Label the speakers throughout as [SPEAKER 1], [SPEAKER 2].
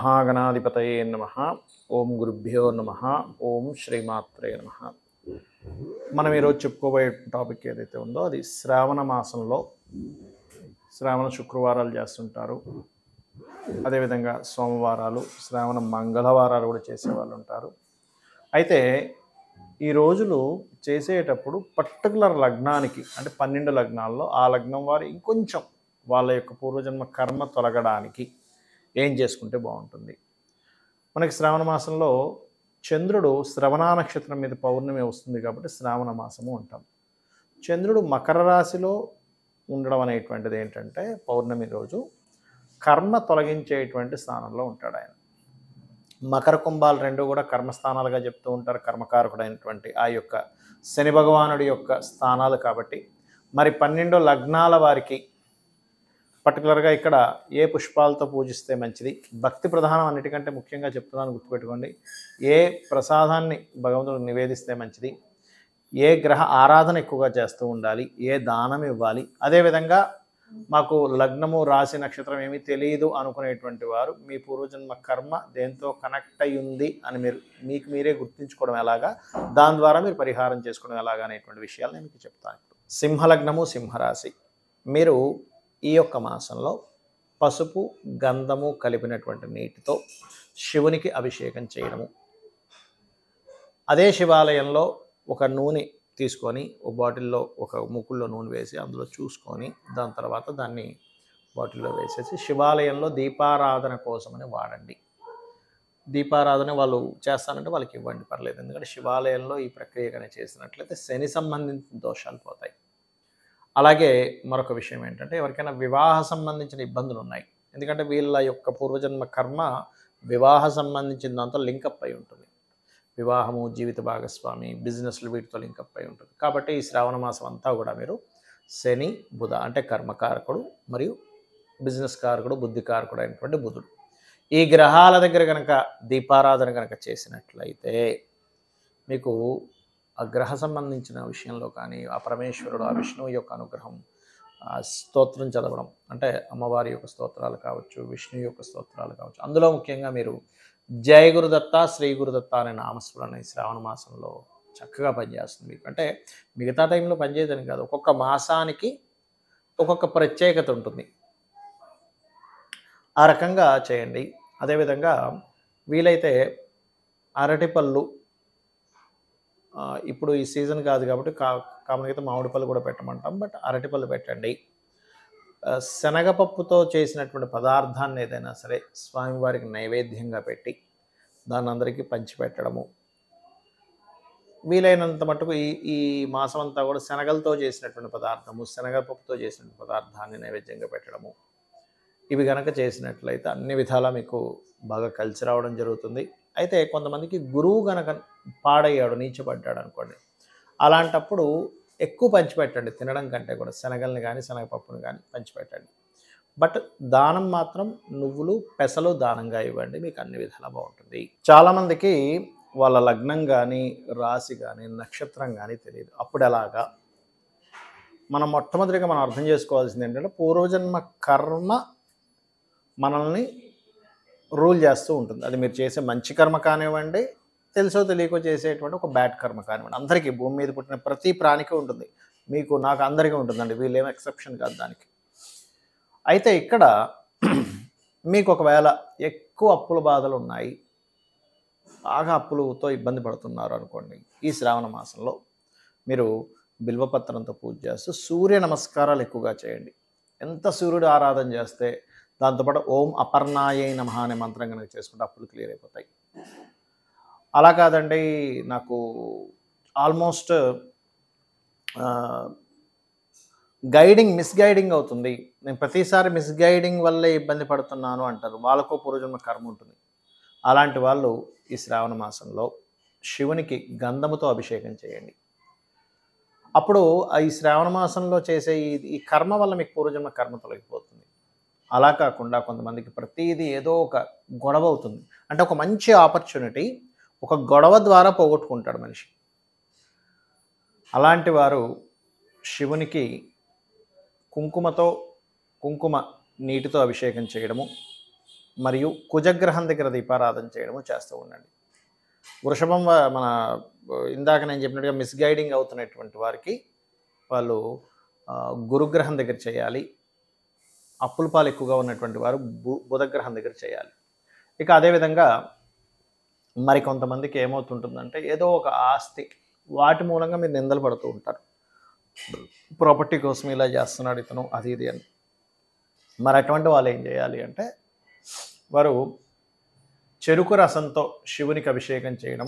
[SPEAKER 1] శ్రీమహాగణాధిపతయే నమ ఓం గురుభ్యో నమ ఓం శ్రీమాత్రే నమ మనం ఈరోజు చెప్పుకోబోయే టాపిక్ ఏదైతే ఉందో అది శ్రావణ మాసంలో శ్రావణ శుక్రవారాలు చేస్తుంటారు అదేవిధంగా సోమవారాలు శ్రావణ మంగళవారాలు కూడా చేసే వాళ్ళు ఉంటారు అయితే ఈ రోజులు చేసేటప్పుడు పర్టికులర్ లగ్నానికి అంటే పన్నెండు లగ్నాల్లో ఆ లగ్నం వారు ఇంకొంచెం వాళ్ళ యొక్క పూర్వజన్మ కర్మ తొలగడానికి ఏం చేసుకుంటే బాగుంటుంది మనకి శ్రావణ మాసంలో చంద్రుడు శ్రవణ నక్షత్రం మీద పౌర్ణమి వస్తుంది కాబట్టి శ్రావణ మాసము అంటాం చంద్రుడు మకర రాశిలో ఉండడం అనేటువంటిది ఏంటంటే పౌర్ణమి రోజు కర్మ తొలగించేటువంటి స్థానంలో ఉంటాడు ఆయన మకర కుంభాలు రెండు కూడా కర్మస్థానాలుగా చెప్తూ ఉంటారు కర్మకారకుడైనటువంటి ఆ యొక్క శని భగవానుడి యొక్క స్థానాలు కాబట్టి మరి పన్నెండు లగ్నాల వారికి పర్టికులర్గా ఇక్కడ ఏ పుష్పాలతో పూజిస్తే మంచిది భక్తి ప్రధానం అన్నిటికంటే ముఖ్యంగా చెప్తున్నాను గుర్తుపెట్టుకోండి ఏ ప్రసాదాన్ని భగవంతుడికి నివేదిస్తే మంచిది ఏ గ్రహ ఆరాధన ఎక్కువగా చేస్తూ ఉండాలి ఏ దానం ఇవ్వాలి అదేవిధంగా మాకు లగ్నము రాశి నక్షత్రం ఏమీ తెలియదు అనుకునేటువంటి వారు మీ పూర్వజన్మ కర్మ దేంతో కనెక్ట్ అయి ఉంది అని మీరు మీకు మీరే గుర్తించుకోవడం ఎలాగా దాని ద్వారా మీరు పరిహారం చేసుకోవడం ఎలాగా అనేటువంటి విషయాలు నేను మీకు చెప్తాను ఇప్పుడు సింహలగ్నము సింహరాశి మీరు ఈ యొక్క మాసంలో పసుపు గంధము కలిపినటువంటి నీటితో శివునికి అభిషేకం చేయడము అదే శివాలయంలో ఒక నూనె తీసుకొని ఒక బాటిల్లో ఒక ముక్కుల్లో నూనె వేసి అందులో చూసుకొని దాని తర్వాత దాన్ని బాటిల్లో వేసేసి శివాలయంలో దీపారాధన కోసమని వాడండి దీపారాధన వాళ్ళు చేస్తానంటే వాళ్ళకి ఇవ్వండి పర్లేదు ఎందుకంటే శివాలయంలో ఈ ప్రక్రియ కనుక చేసినట్లయితే శని సంబంధించిన దోషాలు పోతాయి అలాగే మరొక విషయం ఏంటంటే ఎవరికైనా వివాహ సంబంధించిన ఇబ్బందులు ఉన్నాయి ఎందుకంటే వీళ్ళ యొక్క పూర్వజన్మ కర్మ వివాహ సంబంధించిన దాంతో లింకప్ అయి ఉంటుంది వివాహము జీవిత భాగస్వామి బిజినెస్లు వీటితో లింకప్ అయి ఉంటుంది కాబట్టి ఈ శ్రావణ మాసం అంతా కూడా మీరు శని బుధ అంటే కర్మకారకుడు మరియు బిజినెస్ కారకుడు బుద్ధి కారకుడు అయినటువంటి బుధుడు ఈ గ్రహాల దగ్గర కనుక దీపారాధన కనుక చేసినట్లయితే మీకు ఆ గ్రహ సంబంధించిన విషయంలో కానీ ఆ పరమేశ్వరుడు ఆ విష్ణువు యొక్క అనుగ్రహం ఆ స్తోత్రం చదవడం అంటే అమ్మవారి యొక్క స్తోత్రాలు కావచ్చు విష్ణు యొక్క స్తోత్రాలు కావచ్చు అందులో ముఖ్యంగా మీరు జయ గురుదత్త శ్రీ గురుదత్త అనే నామస్మరణ ఈ శ్రావణ మాసంలో చక్కగా పనిచేస్తుంది మీకు అంటే మిగతా టైంలో పనిచేయదని కాదు ఒక్కొక్క మాసానికి ఒక్కొక్క ప్రత్యేకత ఉంటుంది ఆ రకంగా చేయండి అదేవిధంగా వీలైతే అరటిపళ్ళు ఆ, ఇప్పుడు ఈ సీజన్ కాదు కాబట్టి కా కామన్గా అయితే మామిడి పళ్ళు కూడా పెట్టమంటాం బట్ అరటిపళ్ళు పెట్టండి ఆ, శనగపప్పుతో చేసినటువంటి పదార్థాన్ని ఏదైనా సరే స్వామివారికి నైవేద్యంగా పెట్టి దాన్ని అందరికీ పంచిపెట్టడము వీలైనంత మటుకు ఈ ఈ మాసం అంతా కూడా శనగలతో చేసినటువంటి పదార్థము శనగపప్పుతో చేసినటువంటి పదార్థాన్ని నైవేద్యంగా పెట్టడము ఇవి గనక చేసినట్లయితే అన్ని విధాలా మీకు బాగా కలిసి రావడం జరుగుతుంది అయితే కొంతమందికి గురువు గనక పాడయ్యాడు నీచపడ్డాడు అనుకోండి అలాంటప్పుడు ఎక్కువ పంచిపెట్టండి తినడం కంటే కూడా శనగల్ని కానీ శనగపప్పుని కానీ పంచిపెట్టండి బట్ దానం మాత్రం నువ్వులు పెసలు దానంగా ఇవ్వండి మీకు అన్ని విధాలా బాగుంటుంది చాలామందికి వాళ్ళ లగ్నం కానీ రాశి కానీ నక్షత్రం కానీ తెలియదు అప్పుడు ఎలాగా మనం మొట్టమొదటిగా మనం అర్థం చేసుకోవాల్సింది ఏంటంటే పూర్వజన్మ కర్మ మనల్ని రూల్ చేస్తూ ఉంటుంది అది మీరు చేసే మంచి కర్మ కానివ్వండి తెలుసో తెలియకో చేసేటువంటి ఒక బ్యాడ్ కర్మ కానివ్వండి అందరికీ భూమి మీద పుట్టిన ప్రతి ప్రాణికి ఉంటుంది మీకు నాకు అందరికీ ఉంటుందండి వీళ్ళేం ఎక్సెప్షన్ కాదు దానికి అయితే ఇక్కడ మీకు ఒకవేళ ఎక్కువ అప్పుల బాధలు ఉన్నాయి బాగా అప్పులతో ఇబ్బంది పడుతున్నారు అనుకోండి ఈ శ్రావణ మాసంలో మీరు బిల్వపత్రంతో పూజ చేస్తూ సూర్య నమస్కారాలు ఎక్కువగా చేయండి ఎంత సూర్యుడు ఆరాధన చేస్తే దాంతోపాటు ఓం అపర్ణాయై నమ అనే మంత్రం కనుక చేసుకుంటే అప్పులు క్లియర్ అయిపోతాయి అలా కాదండి నాకు ఆల్మోస్ట్ గైడింగ్ మిస్గైడింగ్ అవుతుంది నేను ప్రతిసారి మిస్గైడింగ్ వల్లే ఇబ్బంది పడుతున్నాను అంటారు వాళ్ళకో పూర్వజన్మ కర్మ ఉంటుంది అలాంటి వాళ్ళు ఈ శ్రావణ మాసంలో శివునికి గంధముతో అభిషేకం చేయండి అప్పుడు ఆ ఈ శ్రావణ మాసంలో చేసే ఈ ఈ కర్మ వల్ల మీకు పూర్వజన్మ కర్మ తొలగిపోతుంది అలా కాకుండా కొంతమందికి ప్రతిదీ ఏదో ఒక గొడవ అవుతుంది అంటే ఒక మంచి ఆపర్చునిటీ ఒక గొడవ ద్వారా పోగొట్టుకుంటాడు మనిషి అలాంటి వారు శివునికి కుంకుమతో కుంకుమ నీటితో అభిషేకం చేయడము మరియు కుజగ్రహం దగ్గర దీపారాధన చేయడము చేస్తూ ఉండండి వృషభం వా- మన ఇందాక నేను చెప్పినట్టుగా మిస్గైడింగ్ అవుతున్నటువంటి వారికి వాళ్ళు ఆ, గురుగ్రహం దగ్గర చేయాలి అప్పుల పాలు ఎక్కువగా ఉన్నటువంటి వారు బు బుధగ్రహం దగ్గర చేయాలి ఇక అదేవిధంగా మరి కొంతమందికి ఏమవుతుంటుందంటే ఏదో ఒక ఆస్తి వాటి మూలంగా మీరు నిందలు పడుతూ ఉంటారు ప్రాపర్టీ కోసం ఇలా చేస్తున్నాడు ఇతను అది ఇది అని మరి అటువంటి వాళ్ళు ఏం చేయాలి అంటే వారు చెరుకు రసంతో శివునికి అభిషేకం చేయడం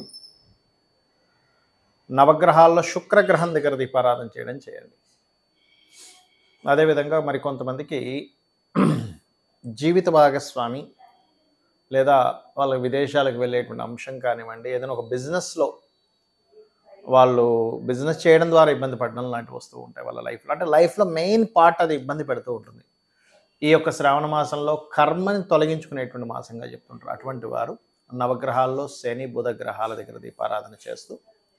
[SPEAKER 1] నవగ్రహాల్లో శుక్రగ్రహం దగ్గర దీపారాధన చేయడం చేయండి అదేవిధంగా మరి కొంతమందికి జీవిత భాగస్వామి లేదా వాళ్ళ విదేశాలకు వెళ్ళేటువంటి అంశం కానివ్వండి ఏదైనా ఒక బిజినెస్లో వాళ్ళు బిజినెస్ చేయడం ద్వారా ఇబ్బంది పడడం లాంటివి వస్తూ ఉంటాయి వాళ్ళ లైఫ్లో అంటే లైఫ్లో మెయిన్ పార్ట్ అది ఇబ్బంది పెడుతూ ఉంటుంది ఈ యొక్క శ్రావణ మాసంలో కర్మని తొలగించుకునేటువంటి మాసంగా చెప్తుంటారు అటువంటి వారు నవగ్రహాల్లో శని బుధ గ్రహాల దగ్గర దీపారాధన చేస్తూ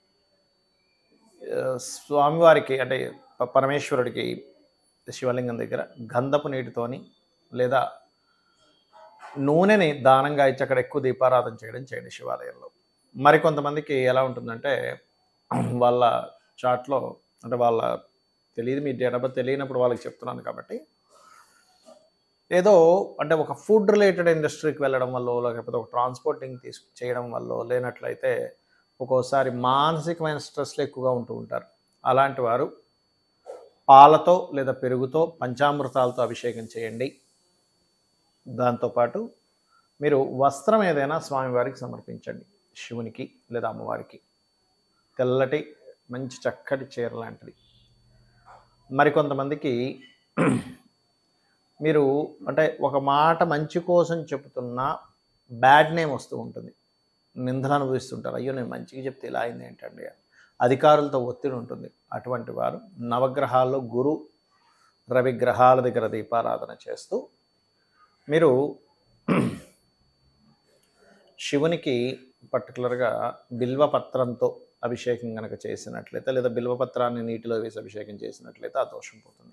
[SPEAKER 1] ఆ, స్వామివారికి అంటే ప- పరమేశ్వరుడికి శివలింగం దగ్గర గంధపు నీటితోని లేదా నూనెని దానంగా ఇచ్చి అక్కడ ఎక్కువ దీపారాధన చేయడం చేయండి శివాలయంలో మరి కొంతమందికి ఎలా ఉంటుందంటే వాళ్ళ చాట్లో అంటే వాళ్ళ తెలియదు మీ డేట్ ఆఫ్ బర్త్ తెలియనప్పుడు వాళ్ళకి చెప్తున్నాను కాబట్టి ఏదో అంటే ఒక ఫుడ్ రిలేటెడ్ ఇండస్ట్రీకి వెళ్ళడం వల్ల లేకపోతే ఒక ట్రాన్స్పోర్టింగ్ తీసు చేయడం వల్ల లేనట్లయితే ఒక్కోసారి మానసికమైన స్ట్రెస్లు ఎక్కువగా ఉంటూ ఉంటారు అలాంటి వారు పాలతో లేదా పెరుగుతో పంచామృతాలతో అభిషేకం చేయండి దాంతోపాటు మీరు వస్త్రం ఏదైనా స్వామివారికి సమర్పించండి శివునికి లేదా అమ్మవారికి తెల్లటి మంచి చక్కటి చీర లాంటిది మరికొంతమందికి మీరు అంటే ఒక మాట మంచి కోసం చెబుతున్నా బ్యాడ్ నేమ్ వస్తూ ఉంటుంది నిందలు అనుభవిస్తుంటారు అయ్యో నేను మంచిగా చెప్తే ఇలా అయింది ఏంటండి అధికారులతో ఒత్తిడి ఉంటుంది అటువంటి వారు నవగ్రహాల్లో గురు రవి గ్రహాల దగ్గర దీపారాధన చేస్తూ మీరు శివునికి పర్టికులర్గా బిల్వపత్రంతో అభిషేకం కనుక చేసినట్లయితే లేదా బిల్వపత్రాన్ని నీటిలో వేసి అభిషేకం చేసినట్లయితే ఆ దోషం పోతుంది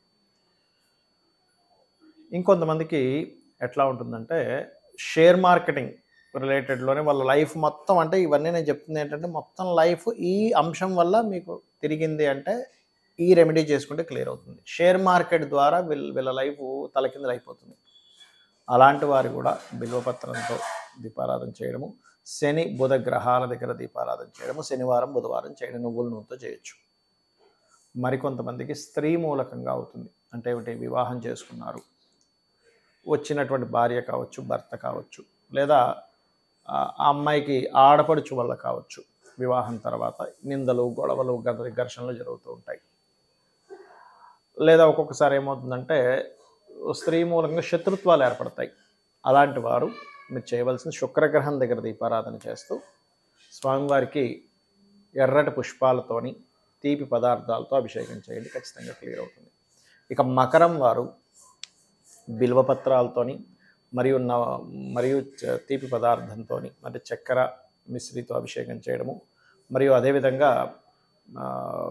[SPEAKER 1] ఇంకొంతమందికి ఎట్లా ఉంటుందంటే షేర్ మార్కెటింగ్ రిలేటెడ్లోనే వాళ్ళ లైఫ్ మొత్తం అంటే ఇవన్నీ నేను చెప్తుంది ఏంటంటే మొత్తం లైఫ్ ఈ అంశం వల్ల మీకు తిరిగింది అంటే ఈ రెమెడీ చేసుకుంటే క్లియర్ అవుతుంది షేర్ మార్కెట్ ద్వారా వీళ్ళ వీళ్ళ లైఫ్ తలకిందులు అయిపోతుంది అలాంటి వారు కూడా బిల్వపత్రంతో దీపారాధన చేయడము శని బుధ గ్రహాల దగ్గర దీపారాధన చేయడము శనివారం బుధవారం చేయడం నువ్వుల నూనెతో చేయొచ్చు మరికొంతమందికి స్త్రీ మూలకంగా అవుతుంది అంటే ఏమిటి వివాహం చేసుకున్నారు వచ్చినటువంటి భార్య కావచ్చు భర్త కావచ్చు లేదా ఆ ఆ అమ్మాయికి ఆడపడుచు వల్ల కావచ్చు వివాహం తర్వాత నిందలు గొడవలు గద ఘర్షణలు జరుగుతూ ఉంటాయి లేదా ఒక్కొక్కసారి ఏమవుతుందంటే స్త్రీ మూలంగా శత్రుత్వాలు ఏర్పడతాయి అలాంటి వారు మీరు చేయవలసిన శుక్రగ్రహం దగ్గర దీపారాధన చేస్తూ స్వామివారికి ఎర్రటి పుష్పాలతోని తీపి పదార్థాలతో అభిషేకం చేయండి ఖచ్చితంగా క్లియర్ అవుతుంది ఇక మకరం వారు బిల్వపత్రాలతోని మరియు న మరియు చ- తీపి పదార్థంతో అంటే చక్కెర మిశ్రితో అభిషేకం చేయడము మరియు అదేవిధంగా ఆ,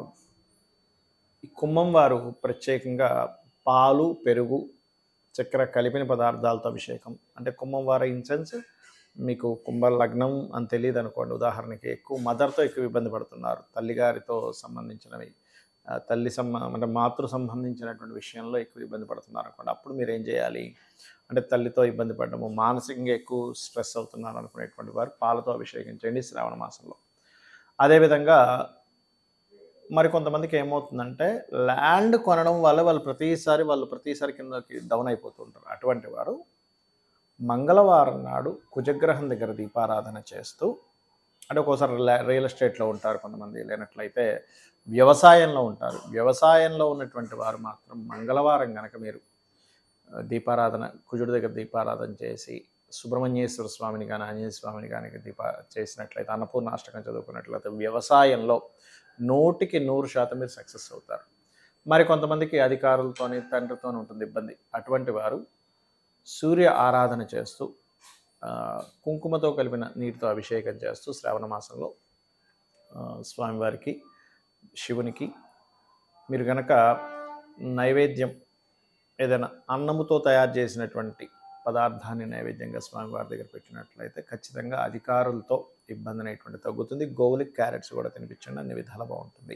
[SPEAKER 1] ఈ కుంభం వారు ప్రత్యేకంగా పాలు పెరుగు చక్కెర కలిపిన పదార్థాలతో అభిషేకం అంటే కుంభం వారి ఇన్సెన్స్ మీకు కుంభ లగ్నం అని తెలియదు అనుకోండి ఉదాహరణకి ఎక్కువ మదర్తో ఎక్కువ ఇబ్బంది పడుతున్నారు తల్లిగారితో సంబంధించినవి ఆ, తల్లి సంబ అంటే మాతృ సంబంధించినటువంటి విషయంలో ఎక్కువ ఇబ్బంది పడుతున్నారు అనుకోండి అప్పుడు మీరు ఏం చేయాలి అంటే తల్లితో ఇబ్బంది పడడము మానసికంగా ఎక్కువ స్ట్రెస్ అవుతున్నారు అనుకునేటువంటి వారు పాలతో అభిషేకం చేయండి శ్రావణ మాసంలో అదేవిధంగా మరి కొంతమందికి ఏమవుతుందంటే ల్యాండ్ కొనడం వల్ల వాళ్ళు ప్రతిసారి వాళ్ళు ప్రతిసారి కిందకి డౌన్ అయిపోతుంటారు అటువంటి వారు మంగళవారం నాడు కుజగ్రహం దగ్గర దీపారాధన చేస్తూ అంటే ఒక్కోసారి లా- రియల్ ఎస్టేట్లో ఉంటారు కొంతమంది లేనట్లయితే వ్యవసాయంలో ఉంటారు వ్యవసాయంలో ఉన్నటువంటి వారు మాత్రం మంగళవారం కనుక మీరు ఆ, దీపారాధన కుజుడి దగ్గర దీపారాధన చేసి సుబ్రహ్మణ్యేశ్వర స్వామిని కానీ ఆంజనేయ స్వామిని కానీ దీపా చేసినట్లయితే అన్నపూర్ణాష్టకం చదువుకున్నట్లయితే వ్యవసాయంలో నూటికి నూరు శాతం మీరు సక్సెస్ అవుతారు మరి కొంతమందికి అధికారులతోని తండ్రితోని ఉంటుంది ఇబ్బంది అటువంటి వారు సూర్య ఆరాధన చేస్తూ ఆ, కుంకుమతో కలిపిన నీటితో అభిషేకం చేస్తూ శ్రావణ మాసంలో ఆ, స్వామివారికి శివునికి మీరు గనక నైవేద్యం ఏదైనా అన్నముతో తయారు చేసినటువంటి పదార్థాన్ని నైవేద్యంగా స్వామివారి దగ్గర పెట్టినట్లయితే ఖచ్చితంగా అధికారులతో ఇబ్బంది అనేటువంటి తగ్గుతుంది గోవులకి క్యారెట్స్ కూడా తినిపించండి అన్ని విధాలు బాగుంటుంది